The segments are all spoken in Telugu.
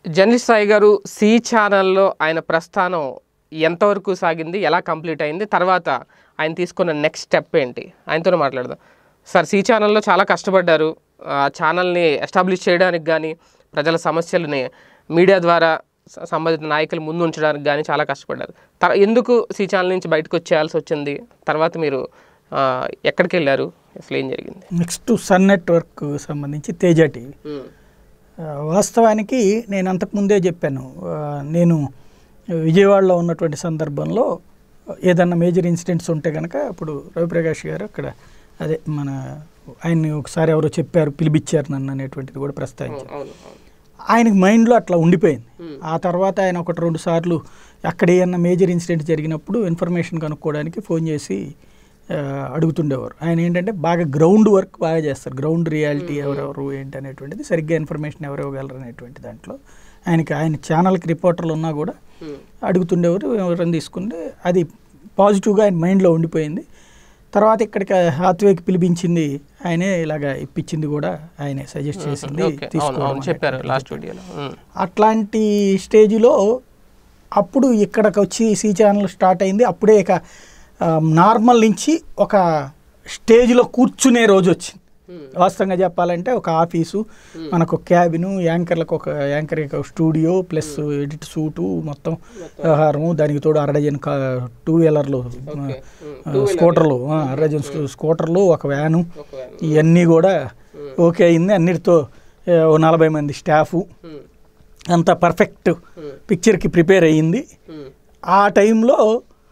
జర్నలిస్ట్ సాయి గారు సి ఛానల్లో ఆయన ప్రస్థానం ఎంతవరకు సాగింది ఎలా కంప్లీట్ అయింది తర్వాత ఆయన తీసుకున్న నెక్స్ట్ స్టెప్ ఏంటి ఆయనతోనే మాట్లాడదాం సార్ సి ఛానల్లో చాలా కష్టపడ్డారు ఆ ఛానల్ని ఎస్టాబ్లిష్ చేయడానికి కానీ ప్రజల సమస్యలని మీడియా ద్వారా స- సంబంధిత నాయకులు ముందు ఉంచడానికి కానీ చాలా కష్టపడ్డారు తర్ ఎందుకు సి ఛానల్ నుంచి బయటకు వచ్చేయాల్సి వచ్చింది తర్వాత మీరు ఆ, ఎక్కడికి వెళ్ళారు అసలు ఏం జరిగింది నెక్స్ట్ సన్ నెట్వర్క్ సంబంధించి తేజ టీవీ ఆ, వాస్తవానికి నేను అంతకుముందే చెప్పాను ఆ, నేను విజయవాడలో ఉన్నటువంటి సందర్భంలో ఏదన్నా మేజర్ ఇన్సిడెంట్స్ ఉంటే కనుక అప్పుడు రవిప్రకాష్ గారు అక్కడ అదే మన ఆయన్ని ఒకసారి ఎవరో చెప్పారు పిలిపించారు నన్ను అనేటువంటిది కూడా ప్రస్తావించారు అవును అవును ఆయనకి మైండ్లో అట్లా ఉండిపోయింది Hmm. ఆ తర్వాత ఆయన ఒకటి రెండు సార్లు అక్కడ ఏమన్నా మేజర్ ఇన్సిడెంట్ జరిగినప్పుడు ఇన్ఫర్మేషన్ కనుక్కోవడానికి ఫోన్ చేసి ఆ, అడుగుతుండేవారు ఆయన ఏంటంటే బాగా గ్రౌండ్ వర్క్ బాగా చేస్తారు గ్రౌండ్ రియాలిటీ ఎవరెవరు ఏంటి అనేటువంటిది సరిగ్గా ఇన్ఫర్మేషన్ ఎవరు ఇవ్వగలరు అనేటువంటి దాంట్లో ఆయనకి ఆయన ఛానల్కి రిపోర్టర్లు ఉన్నా కూడా Hmm. అడుగుతుండేవారు ఎవరైనా తీసుకుంటే అది పాజిటివ్గా ఆయన మైండ్లో ఉండిపోయింది తర్వాత ఇక్కడికి హాత్వేకి పిలిపించింది ఆయనే ఇలాగా ఇప్పించింది కూడా ఆయనే సజెస్ట్ చేసింది ఓకే అవును తీసుకోవడం అవును చెప్పారు అనేటువంటిది. లాస్ట్ వీడియోలో ఉమ్. అట్లాంటి స్టేజ్లో అప్పుడు ఇక్కడికి వచ్చి సి ఛానల్ స్టార్ట్ అయింది అప్పుడే ఇక ఆ, నార్మల్ నుంచి ఒక స్టేజ్లో కూర్చునే రోజు వచ్చింది Hmm. వాస్తవంగా చెప్పాలంటే ఒక ఆఫీసు మనకు ఒక క్యాబిన్ యాంకర్లకు ఒక యాంకర్ ఒక స్టూడియో ప్లస్ ఎడిట్ సూటు మొత్తం వ్యవహారము దానికి తోడు అరడజన్ కా టూ వీలర్లు ఓకే. ఆ, స్కూటర్లు ఆ, అరడజన్ స్కూ- స్కూటర్లు ఒక వ్యాను ఒక ఇవన్నీ కూడా ఓకే అయింది అన్నిటితో ఏ, ఓ నలభై మంది స్టాఫు ఉమ్. అంత పర్ఫెక్ట్ ఉమ్. పిక్చర్కి ప్రిపేర్ అయ్యింది ఉమ్. ఆ టైంలో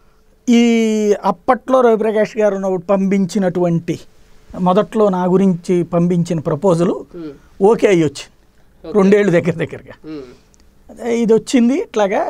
ఈ అప్పట్లో రవిప్రకాష్ గారు ఉన్నప్పుడు పంపించినటువంటి మొదట్లో నా గురించి పంపించిన ప్రపోజలు ఉమ్. ఓకే అయ్యి వచ్చింది రెండేళ్ళు దగ్గర దగ్గరగా ఉమ్. అదే ఇది వచ్చింది ఇట్లాగా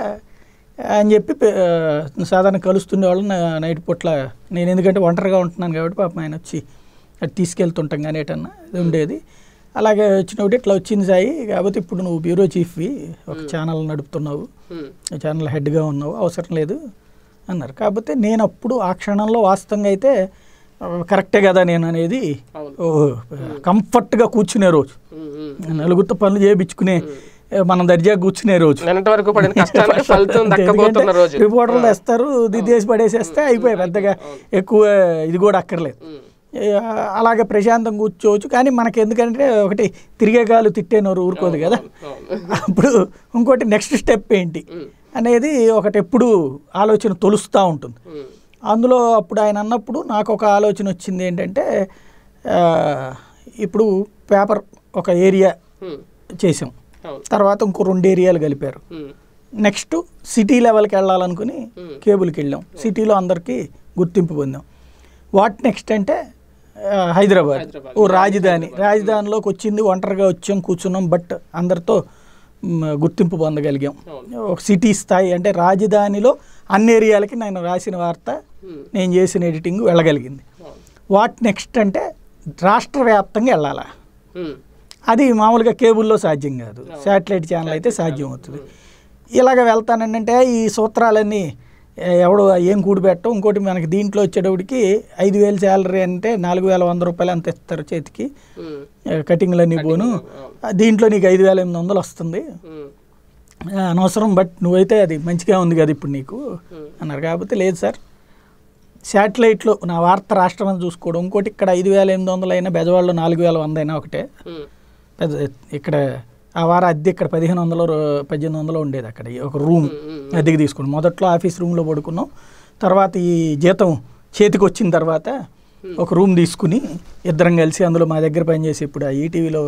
అని చెప్పి పే- ఆ, సాధారణ కలుస్తుండేవాళ్ళు నా- నైట్ పూట్ల నేను ఎందుకంటే ఒంటరిగా ఉంటున్నాను కాబట్టి పాపం ఆయన వచ్చి అటు తీసుకెళ్తుంటాం కానీ ఏటన్నా ఇది ఉండేది అలాగే వచ్చినప్పుడు ఇట్లా వచ్చింది సాయి కాకపోతే ఇప్పుడు నువ్వు బ్యూరో చీఫ్వి ఒక ఛానల్ నడుపుతున్నావు ఉమ్. ఛానల్ హెడ్గా ఉన్నావు అవసరం లేదు అన్నారు కాకపోతే నేను అప్పుడు ఆ క్షణంలో వాస్తవంగా అయితే ఆ, కరెక్టే కదా నేను అనేది అవును. ఓ, కంఫర్ట్గా కూర్చునే రోజు ఉమ్. ఉమ్. నలుగురితో పనులు చేయించుకునే ఏ, మనం దర్జా కూర్చునే రోజు నిన్నటి వరకు పడిన కష్టానికి ఫలితం దక్కబోతున్న రోజు రిపోర్టర్లు తెస్తారు దిద్దేసి పడేసేస్తే అయిపోయి పెద్దగా ఎక్కువ ఇది కూడా అక్కర్లేదు ఉమ్. ఏ, అలాగే ప్రశాంతం కూర్చోవచ్చు కానీ మనకి ఎందుకంటే ఒకటి తిరిగే కాలు తిట్టే నోరు ఊరుకోదు కదా అవును. అప్పుడు ఇంకోటి నెక్స్ట్ స్టెప్ ఏంటి ఉమ్. అనేది ఒకటి ఎప్పుడు ఆలోచన తొలుస్తూ ఉంటుంది ఉమ్. అందులో అప్పుడు ఆయన అన్నప్పుడు నాకు ఒక ఆలోచన వచ్చింది ఏంటంటే ఆ, ఇప్పుడు పేపర్ ఒక ఏరియా ఉమ్. చేసాం అవును. తర్వాత ఇంకో రెండు ఏరియాలు కలిపారు ఉమ్. నెక్స్ట్ సిటీ లెవెల్కి వెళ్ళాలనుకుని Hmm. కేబుల్కి వెళ్ళాం సిటీలో అందరికీ గుర్తింపు పొందాం వాట్ నెక్స్ట్ అంటే ఆ, హైదరాబాద్ హైదరాబాద్. ఓ రాజధాని రాజధానిలోకి వచ్చింది ఒంటరిగా వచ్చాం కూర్చున్నాం బట్ అందరితో మ్, గుర్తింపు పొందగలిగాం అవును. ఒక సిటీ స్థాయి అంటే రాజధానిలో అన్ని ఏరియాలకి నేను రాసిన వార్త ఉమ్. నేను చేసిన ఎడిటింగ్ వెళ్ళగలిగింది అవును. వాట్ నెక్స్ట్ అంటే రాష్ట్ర వ్యాప్తంగా వెళ్ళాలా ఉమ్. అది మామూలుగా కేబుల్లో సాధ్యం కాదు శాటిలైట్ ఛానల్ అయితే సాధ్యం అవుతుంది ఇలాగ వెళ్తానంటే ఈ సూత్రాలన్నీ ఏ, ఎవడు ఏం కూడిపెట్టం ఇంకోటి మనకి దీంట్లో వచ్చేటప్పటికి ఐదు వేలు శాలరీ అంటే నాలుగు వేల వంద రూపాయలు అంత ఇస్తారు చేతికి ఉమ్. ఏ, కటింగ్లన్నీ పోను ఆ, దీంట్లో నీకు ఐదు వేల ఎనిమిది వందలు వస్తుంది ఉమ్. ఆ, అనవసరం బట్ నువ్వైతే అది మంచిగా ఉంది కదా ఇప్పుడు నీకు అన్నారు కాకపోతే లేదు సార్ శాటిలైట్లో నా వార్త రాష్ట్రం అని చూసుకోవడం ఇంకోటి ఇక్కడ ఐదు వేల ఎనిమిది వందలు అయినా బెజవాడలో నాలుగు వేల వంద అయినా ఒకటే ఉమ్. పెద్ద ఇక్కడ ఆ వార అద్దె ఇక్కడ పదిహేను వందలు రూ- పద్దెనిమిది వందలు ఉండేది అక్కడ ఈ ఒక రూమ్ అద్దెకి తీసుకున్నాం మొదట్లో ఆఫీస్ రూమ్లో పడుకున్నాం తర్వాత ఈ జీతం చేతికి వచ్చిన తర్వాత ఒక రూమ్ తీసుకుని ఇద్దరం కలిసి అందులో మా దగ్గర పనిచేసి ఇప్పుడు ఆ ఈటీవీలో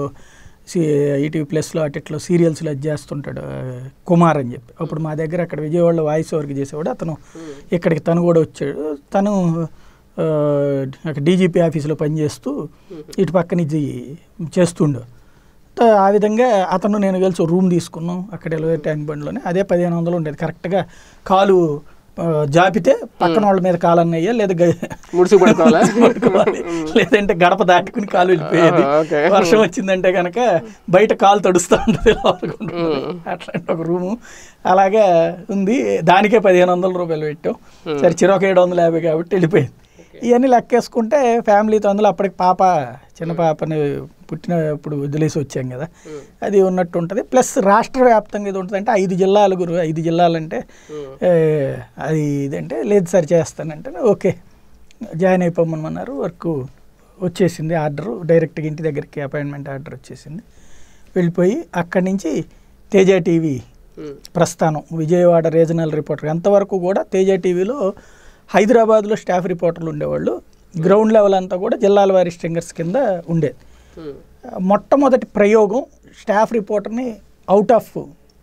ఈటీవీ ప్లస్లో అటిట్లో సీరియల్స్లో అది చేస్తుంటాడు ఆ, కుమార్ అని చెప్పి అప్పుడు మా దగ్గర అక్కడ విజయవాడలో వాయిస్ వర్క్ చేసేవాడు అతను ఇక్కడికి తను కూడా వచ్చాడు తను ఆ, అక్కడ డీజీపీ ఆఫీస్లో పనిచేస్తూ ఇటు పక్కన ఇది చేస్తుండు త- ఆ విధంగా అతను నేను కలిసి రూమ్ తీసుకున్నాం అక్కడ ఎలివే ట్యాంక్ బండ్లోనే అదే పదిహేను వందలు ఉండేది కరెక్ట్గా కాలు ఆ, జాపితే పక్కన వాళ్ళ మీద కాలు అన్నయ్య లేదా గ- ముడుసు పడుకోవాలా పడుకోవాలి. లేదంటే గడప దాటుకుని కాలు వెళ్ళిపోయేది ఆ, ఓకే. వర్షం వచ్చిందంటే కనుక బయట కాలు తడుస్తూ ఉంటుంది లోపలికి ఉంటుంది. అట్లాంటి ఒక రూము అలాగే ఉంది దానికే పదిహేను వందల రూపాయలు పెట్టాం సరే చిరొక ఏడు వందల యాభై కాబట్టి వెళ్ళిపోయింది ఇవన్నీ లెక్కేసుకుంటే ఫ్యామిలీతో అందులో అప్పటికి పాప చిన్న పాపని పుట్టినప్పుడు వదిలేసి వచ్చాం కదా ఉమ్, అది ఉన్నట్టు ఉంటుంది ప్లస్ రాష్ట్ర వ్యాప్తంగా ఇది ఉంటుంది అంటే ఐదు జిల్లాలు గురు ఐదు జిల్లాలంటే ఉమ్, ఏ, అది ఇదంటే లేదు సార్ చేస్తానంటే ఓకే జాయిన్ అయిపోమన్నారు వర్క్ వచ్చేసింది ఆర్డర్ డైరెక్ట్గా ఇంటి దగ్గరికి అపాయింట్మెంట్ ఆర్డర్ వచ్చేసింది వెళ్ళిపోయి అక్కడి నుంచి తేజ టీవీ ఉమ్, ప్రస్థానం విజయవాడ రీజనల్ రిపోర్టర్ అంతవరకు కూడా తేజ టీవీలో హైదరాబాద్లో స్టాఫ్ రిపోర్టర్లు ఉండేవాళ్ళు గ్రౌండ్ లెవెల్ అంతా కూడా జిల్లాల వారి స్ట్రింగర్స్ కింద ఉండేది ఉమ్, మొట్టమొదటి ప్రయోగం స్టాఫ్ రిపోర్టర్ని అవుట్ ఆఫ్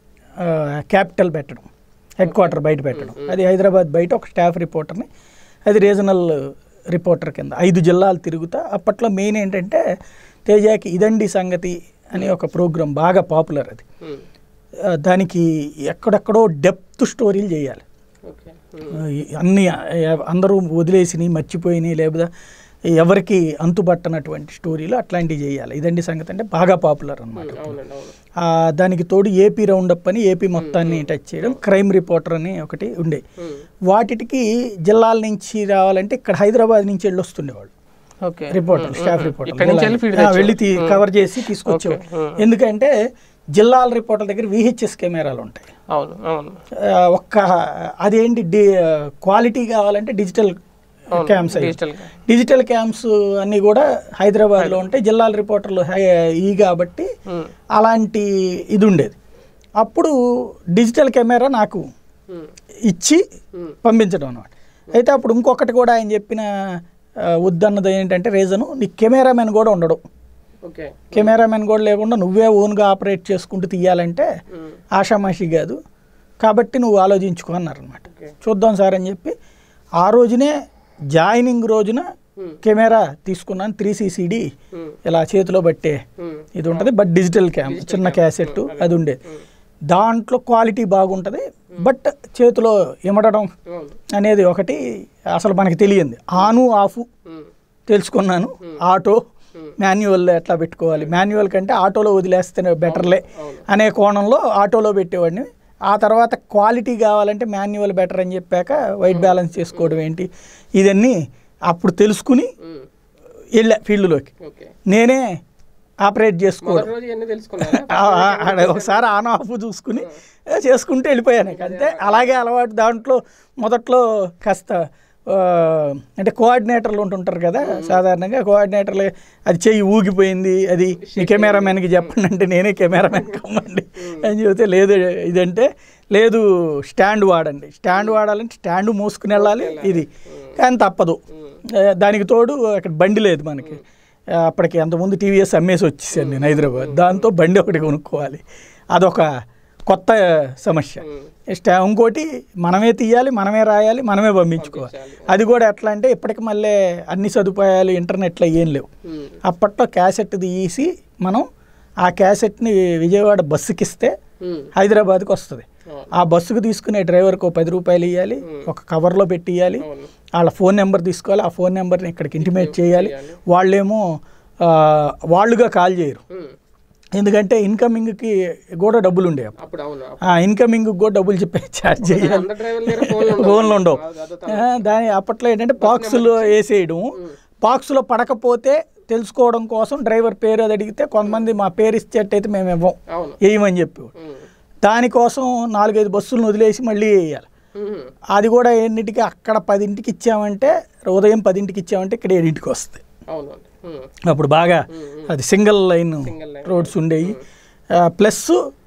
క్యాపిటల్ పెట్టడం హెడ్ క్వార్టర్ బయట పెట్టడం అది హైదరాబాద్ బయట ఒక స్టాఫ్ రిపోర్టర్ని అది రీజనల్ రిపోర్టర్ కింద ఐదు జిల్లాలు తిరుగుతా అప్పట్లో మెయిన్ ఏంటంటే తేజాకి ఇదండి సంగతి అని ఒక ప్రోగ్రాం బాగా పాపులర్ అది ఉమ్, ఆ, దానికి ఎక్కడెక్కడో డెప్త్ స్టోరీలు చేయాలి ఓకే ఉమ్, ఆ, ఈ అన్ని ఆ, అందరూ వదిలేసినాయి మర్చిపోయినాయి లేదా ఎవరికి అంతుబట్టనటువంటి స్టోరీలు అట్లాంటివి చేయాలి ఇదండి సంగతి అంటే బాగా పాపులర్ అన్నమాట ఉమ్, అవునండి అవును ఆ, దానికి తోడు ఏపీ రౌండప్ అని ఏపీ మొత్తాన్ని టచ్ చేయడం క్రైమ్ రిపోర్టర్ అని ఒకటి ఉండే ఉమ్, వాటికి జిల్లాల నుంచి రావాలంటే ఇక్కడ హైదరాబాద్ నుంచి వెళ్ళి వస్తుండేవాళ్ళు ఓకే రిపోర్టర్ స్టాఫ్ రిపోర్టర్ ఇక్కడి నుంచి వెళ్ళి feed వెళ్ళి తీ- కవర్ చేసి తీసుకొచ్చేవాళ్ళు ఎందుకంటే జిల్లాల రిపోర్టర్ దగ్గర విహెచ్ఎస్ కెమెరాలు ఉంటాయి అవును అవును ఆ, ఒక్క అదేంటి డి క్వాలిటీ కావాలంటే డిజిటల్ క్యామ్స్ అయ్యి డిజిటల్ డిజిటల్ క్యామ్స్ అన్నీ కూడా హైదరాబాద్లో ఉంటాయి జిల్లాల రిపోర్టర్లు హై- ఈ కాబట్టి ఉమ్, అలాంటి ఇది ఉండేది అప్పుడు డిజిటల్ కెమెరా నాకు ఉమ్, ఇచ్చి ఉమ్, పంపించడం అనమాట అయితే అప్పుడు ఇంకొకటి కూడా ఆయన చెప్పిన ఆ, వద్దన్నది ఏంటంటే రీజను నీ కెమెరామెన్ కూడా ఉండడు ఓకే కెమెరామెన్ కూడా లేకుండా నువ్వే ఓన్గా ఆపరేట్ చేసుకుంటూ తీయాలంటే ఉమ్, ఆషామాషి కాదు కాబట్టి నువ్వు ఆలోచించుకో అన్నారనమాట ఓకే చూద్దాం సార్ అని చెప్పి ఆ రోజునే జాయినింగ్ రోజున ఉమ్, కెమెరా తీసుకున్నాను త్రీ సీసీడీ ఉమ్, ఇలా చేతిలో పట్టే ఉమ్, ఇది ఉంటుంది బట్ డిజిటల్ క్యామ్ చిన్న క్యాసెట్ అది ఉండేది దాంట్లో క్వాలిటీ బాగుంటుంది బట్ చేతిలో ఇమడడం అవును అనేది ఒకటి అసలు మనకి తెలియంది ఆను ఆఫ్ ఉమ్, తెలుసుకున్నాను ఆటో మాన్యువల్ ఎట్లా పెట్టుకోవాలి మాన్యువల్ కంటే ఆటోలో వదిలేస్తేనే బెటర్లే అవును అనే కోణంలో ఆటోలో పెట్టేవాడిని ఆ తర్వాత క్వాలిటీ కావాలంటే మాన్యువల్ బెటర్ అని చెప్పాక వైట్ బ్యాలెన్స్ చేసుకోవడం ఏంటి ఇదన్నీ అప్పుడు తెలుసుకుని ఉమ్, వెళ్ళా ఫీల్డ్లోకి ఓకే నేనే ఆపరేట్ చేసుకోవడం మొదటి రోజు ఇవన్నీ తెలుసుకున్నారా ఆ- ఆ- ఆడ ఒకసారి ఆన్ ఆఫ్ చూసుకుని ఏ, చేసుకుంటూ వెళ్ళిపోయాను ఇక. అంతే అలాగే అలవాటు దాంట్లో మొదట్లో కాస్త ఆ, అంటే కోఆర్డినేటర్లు ఉంటుంటారు కదా సాధారణంగా కోఆర్డినేటర్లు అది చెయ్యి ఊగిపోయింది అది మీ కెమెరామెన్కి చెప్పండి అంటే నేనే కెమెరామెన్ కమ్మండి అని చెబితే లేదు ఇదంటే లేదు స్టాండ్ వాడండి స్టాండ్ వాడాలంటే స్టాండ్ మూసుకుని వెళ్ళాలి ఇది కానీ తప్పదు ఆ, దానికి తోడు అక్కడ బండి లేదు మనకి ఆ, అప్పటికి అంతకుముందు టీవీఎస్ అమ్మేసి వచ్చేసాను నేను హైదరాబాద్ దాంతో బండి ఒకటి కొనుక్కోవాలి అదొక కొత్త సమస్య స్టా ఇంకోటి మనమే తీయాలి మనమే రాయాలి మనమే పంపించుకోవాలి అది కూడా ఎట్లా అంటే ఇప్పటికి మళ్ళీ అన్ని సదుపాయాలు ఇంటర్నెట్లో ఏం లేవు ఉమ్, అప్పట్లో క్యాసెట్ తీసి మనం ఆ క్యాసెట్ని విజయవాడ బస్సుకి ఇస్తే ఉమ్, హైదరాబాద్కి వస్తుంది అవును ఆ బస్సుకు తీసుకునే డ్రైవర్కి ఒక పది రూపాయలు ఇవ్వాలి ఒక కవర్లో పెట్టి ఇవ్వాలి అవును వాళ్ళ ఫోన్ నెంబర్ తీసుకోవాలి ఆ ఫోన్ నెంబర్ని ఇక్కడికి ఇంటిమేట్ చేయాలి చేయాలి. వాళ్ళేమో ఆ, వాళ్ళుగా కాల్ చేయరు ఉమ్, ఎందుకంటే ఇన్కమింగ్కి కూడా డబ్బులు ఉండేవి అప్పుడు అవును అప్పుడు ఆ ఇన్కమింగ్ కూడా డబ్బులు చెప్పి ఛార్జ్ చేయాలి అందరు డ్రైవర్ల దగ్గర ఫోన్లు ఉండవు. ఫోన్లు ఉండవు అది- అదో ఆ, దాని అప్పట్లో ఏంటంటే బాక్సులో వేసేయడం బాక్సులో పడకపోతే తెలుసుకోవడం కోసం డ్రైవర్ పేరు అది అడిగితే కొంతమంది మా పేరు ఇచ్చేటైతే మేము ఇవ్వం అవును వేయమని చెప్పి ఉమ్, దానికోసం నాలుగైదు బస్సులను వదిలేసి మళ్ళీ వేయాలి ఉమ్, అది కూడా ఎన్నింటికి అక్కడ పదింటికి ఇచ్చామంటే ఉదయం పదింటికి ఇచ్చామంటే ఇక్కడ ఏడింటికి వస్తుంది అవును ఉమ్, అప్పుడు బాగా అది single line Single line. Roads ఉండేవి ప్లస్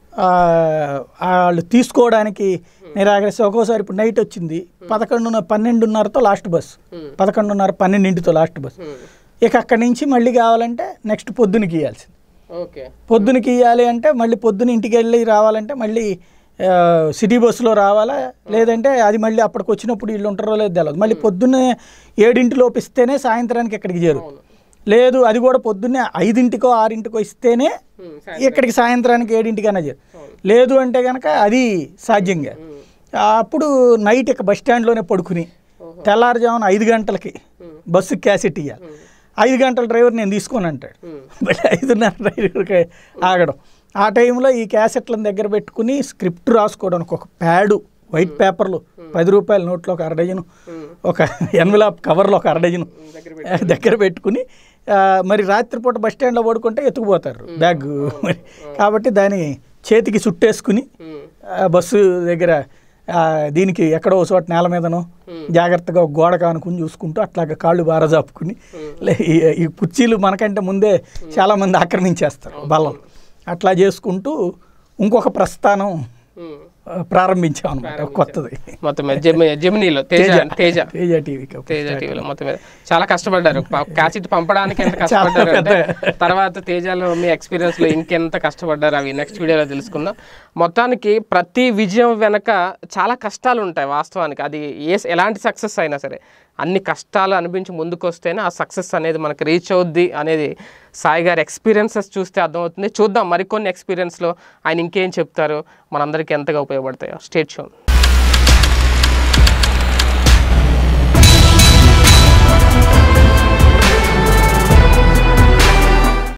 వాళ్ళు తీసుకోవడానికి నిరాకరిస్తే ఒక్కోసారి ఇప్పుడు నైట్ వచ్చింది పదకొండున్నర పన్నెండున్నరతో లాస్ట్ బస్ ఉమ్, పదకొండున్నర పన్నెండింటితో లాస్ట్ బస్ ఉమ్, ఇక అక్కడి నుంచి మళ్ళీ కావాలంటే నెక్స్ట్ పొద్దునకి ఇవ్వాల్సింది ఓకే పొద్దునకి ఇవ్వాలి అంటే మళ్ళీ పొద్దున ఇంటికి వెళ్ళి రావాలంటే మళ్ళీ ఆ, సిటీ బస్సులో రావాలా లేదంటే అది మళ్ళీ అప్పటికి వచ్చినప్పుడు వీళ్ళు ఉంటారో లేదో తెలియదు మళ్ళీ పొద్దున్నే ఏడింటిలోపు ఇస్తేనే సాయంత్రానికి ఇక్కడికి చేరు అవును లేదు అది కూడా పొద్దున్నే ఐదింటికో ఆరింటికో ఇస్తేనే ఉమ్, సరే. ఇక్కడికి సాయంత్రానికి ఏడింటికైనా చేరు అవును లేదు అంటే కనుక అది సాధ్యంగా ఉమ్, అప్పుడు నైట్ ఇక బస్ స్టాండ్లోనే పడుకుని ఓహో. తెల్లారుజామున ఐదు గంటలకి ఉమ్, బస్సుకి క్యాసెట్ ఇవ్వాలి ఉమ్, ఐదు గంటల డ్రైవర్ నేను తీసుకొని అంటాడు ఉమ్, మళ్ళీ ఐదున్నర డ్రైవర్కి ఆగడం ఆ టైంలో ఈ క్యాసెట్లను దగ్గర పెట్టుకుని స్క్రిప్ట్ రాసుకోవడానికి ఒక ప్యాడు వైట్ పేపర్లు పది రూపాయల నోట్లో ఒక అర డజను ఒక ఎన్వలాప్ కవర్లో ఒక అర డజను దగ్గర పెట్టుకుని ఆ, మరి రాత్రిపూట బస్ స్టాండ్లో పడుకుంటే ఎత్తుకుపోతారు బ్యాగ్ మరి కాబట్టి దాన్ని చేతికి చుట్టేసుకుని ఆ, బస్సు దగ్గర ఆ, దీనికి ఎక్కడో ఒక చోట నేల మీదనో జాగ్రత్తగా ఒక గోడ కానుకుని చూసుకుంటూ అట్లాగా కాళ్ళు బారజాపుకుని లే ఈ- ఈ కుర్చీలు మనకంటే ముందే చాలామంది ఆక్రమించేస్తారు బలం అట్లా చేసుకుంటూ ఇంకొక ప్రస్థానం ఉమ్. ఆ, ప్రారంభించాం అనమాట కొత్తది మొత్తం మీద జెమి జెమినీలో తేజ తేజ తేజ టీవీకి తేజ టీవీలో మొత్తం మీద చాలా కష్టపడ్డారు ప- క్యాసెట్ పంపడానికి ఎంత కష్టపడ్డారు అంటే తర్వాత తేజలో మీ ఎక్స్పీరియన్స్ లో ఇంకెంత కష్టపడ్డారు అవి నెక్స్ట్ వీడియోలో తెలుసుకుందాం మొత్తానికి ప్రతి విజయం వెనక చాలా కష్టాలు ఉంటాయి వాస్తవానికి అది ఏ ఎలాంటి సక్సెస్ అయినా సరే అన్ని కష్టాలు అనిపించి ముందుకు వస్తేనే ఆ సక్సెస్ అనేది మనకి రీచ్ అవుద్ది అనేది సాయి గారి ఎక్స్పీరియన్సెస్ చూస్తే అర్థమవుతుంది చూద్దాం మరికొన్ని ఎక్స్పీరియన్స్లో ఆయన ఇంకేం చెప్తారు మనందరికీ ఎంతగా ఉపయోగపడతాయో స్టేట్ షో